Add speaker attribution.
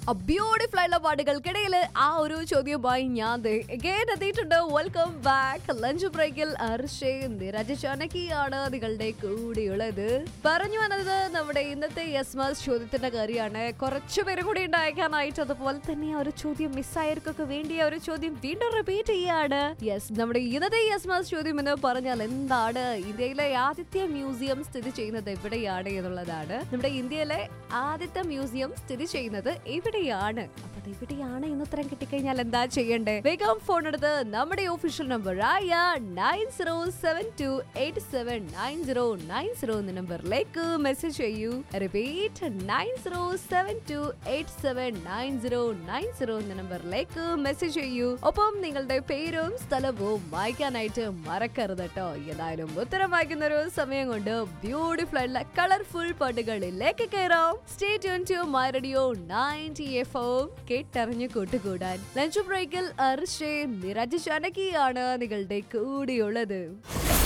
Speaker 1: beautiful ആയിട്ടുള്ള പാട്ടുകൾക്കിടയിൽ ആ ഒരു ചോദ്യവുമായി ഞാൻ ദേ again എത്തിയിട്ടുണ്ട് വെൽക്കം ബാക്ക് ലഞ്ച് ബ്രേക്കിൽ അർഷേ നിരജ ചാനകിയാണ് നിങ്ങളുടെ കൂടെയുള്ളത് പറഞ്ഞു വന്നത് നമ്മുടെ ഇന്നത്തെ യെസ് മാസ് ചോദ്യത്തിന്റെ കാര്യമാണ് കുറച്ചു പേര് കൂടി ഉണ്ടായേക്കാനായിട്ട് അതുപോലെ തന്നെ ആ ഒരു ചോദ്യം മിസ്സായവർക്കൊക്കെ വേണ്ടി ആ ഒരു ചോദ്യം വീണ്ടും റിപ്പീറ്റ് ചെയ്യാണ് യെസ് നമ്മുടെ ഇന്നത്തെ യെസ് മാസ് ചോദ്യം എന്ന് പറഞ്ഞാൽ എന്താണ് ഇന്ത്യയിലെ ആദ്യത്തെ മ്യൂസിയം സ്ഥിതി ചെയ്യുന്നത് എവിടെയാണ് എന്നുള്ളതാണ് നമ്മുടെ ഇന്ത്യയിലെ ആദ്യത്തെ മ്യൂസിയം സ്ഥിതി ചെയ്യുന്നത് എവിടെയാണ് അപ്പൊ അത് എവിടെയാണ് എന്ന് ഉത്തരം കിട്ടിക്കഴിഞ്ഞാൽ എന്താ ചെയ്യണ്ടേ വേഗം ഫോൺ എടുത്ത് നമ്മുടെ ഒഫീഷ്യൽ നമ്പർ ആയ nine zero seven two eight seven nine zero nine zero എന്ന നമ്പറിലേക്ക് മെസ്സേജ് ചെയ്യൂ repeat nine zero seven two eight seven nine zero nine zero എന്ന നമ്പറിലേക്ക് മെസ്സേജ് ചെയ്യൂ ഒപ്പം നിങ്ങളുടെ പേരും സ്ഥലവും വായിക്കാനായിട്ട് മറക്കരുത് കേട്ടോ ഏതായാലും ഉത്തരം വായിക്കുന്ന ഒരു സമയം കൊണ്ട് ബ്യൂട്ടിഫുൾ ആയിട്ടുള്ള കളർഫുൾ പാട്ടുകളിലേക്ക് കയറാം stay tune to my radio ninety F ഓം കേട്ടറിഞ്ഞു കൂട്ടുകൂടാൻ ലഞ്ച് ബ്രേക്കിൽ അർഷേ നിരജ് ചാനകിയാണ് നിങ്ങളുടെ കൂടെയുള്ളത്